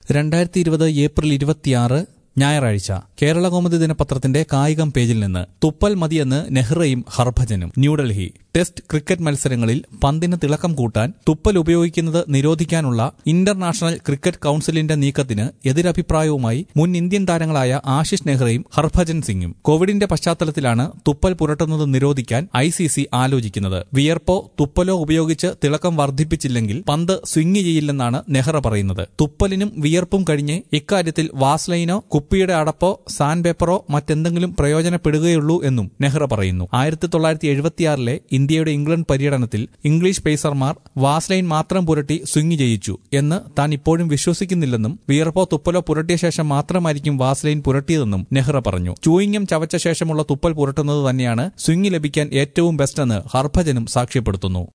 രണ്ടായിരത്തി ഇരുപത് ഏപ്രിൽ ഇരുപത്തിയാറ് ഞായറാഴ്ച കേരളകൗമുദി ദിനപത്രത്തിന്റെ കായികം പേജിൽ നിന്ന് തുപ്പൽ മതിയെന്ന് നെഹ്റയും ഹർഭജനും ന്യൂഡൽഹി ടെസ്റ്റ് ക്രിക്കറ്റ് മത്സരങ്ങളിൽ പന്തിന് തിളക്കം കൂട്ടാൻ തുപ്പൽ ഉപയോഗിക്കുന്നത് നിരോധിക്കാനുള്ള ഇന്റർനാഷണൽ ക്രിക്കറ്റ് കൌൺസിലിന്റെ നീക്കത്തിന് എതിരഭിപ്രായവുമായി മുൻ ഇന്ത്യൻ താരങ്ങളായ ആശിഷ് നെഹ്റയും ഹർഭജൻ സിംഗും കോവിഡിന്റെ പശ്ചാത്തലത്തിലാണ് തുപ്പൽ പുരട്ടുന്നത് നിരോധിക്കാൻ ഐ സി സി ആലോചിക്കുന്നത് വിയർപ്പോ തുപ്പലോ ഉപയോഗിച്ച് തിളക്കം വർദ്ധിപ്പിച്ചില്ലെങ്കിൽ പന്ത് സ്വിംഗ് ചെയ്യില്ലെന്നാണ് നെഹ്റ പറയുന്നത് തുപ്പലിനും വിയർപ്പും കഴിഞ്ഞ് ഇക്കാര്യത്തിൽ വാസ്ലൈനോ കുപ്പിയുടെ അടപ്പോ സാൻഡ് പേപ്പറോ മറ്റെന്തെങ്കിലും പ്രയോജനപ്പെടുകയുള്ളൂ എന്നും നെഹ്റ പറയുന്നു ആയിരത്തി തൊള്ളായിരത്തി എഴുപത്തിയാറിലെ ഇന്ത്യയുടെ ഇംഗ്ലണ്ട് പര്യടനത്തിൽ ഇംഗ്ലീഷ് പേസർമാർ വാസ്ലൈൻ മാത്രം പുരട്ടി സ്വിംഗ് ചെയ്യിച്ചു എന്ന് താൻ ഇപ്പോഴും വിശ്വസിക്കുന്നില്ലെന്നും വിയർപ്പോ തുപ്പലോ പുരട്ടിയ ശേഷം മാത്രമായിരിക്കും വാസ്ലൈൻ പുരട്ടിയതെന്നും നെഹ്റ പറഞ്ഞു ചൂയിങ്ങം ചവച്ച ശേഷമുള്ള തുപ്പൽ പുരട്ടുന്നത് തന്നെയാണ് സ്വിംഗ് ലഭിക്കാൻ ഏറ്റവും ബെസ്റ്റെന്ന് ഹർഭജനും സാക്ഷ്യപ്പെടുത്തുന്നു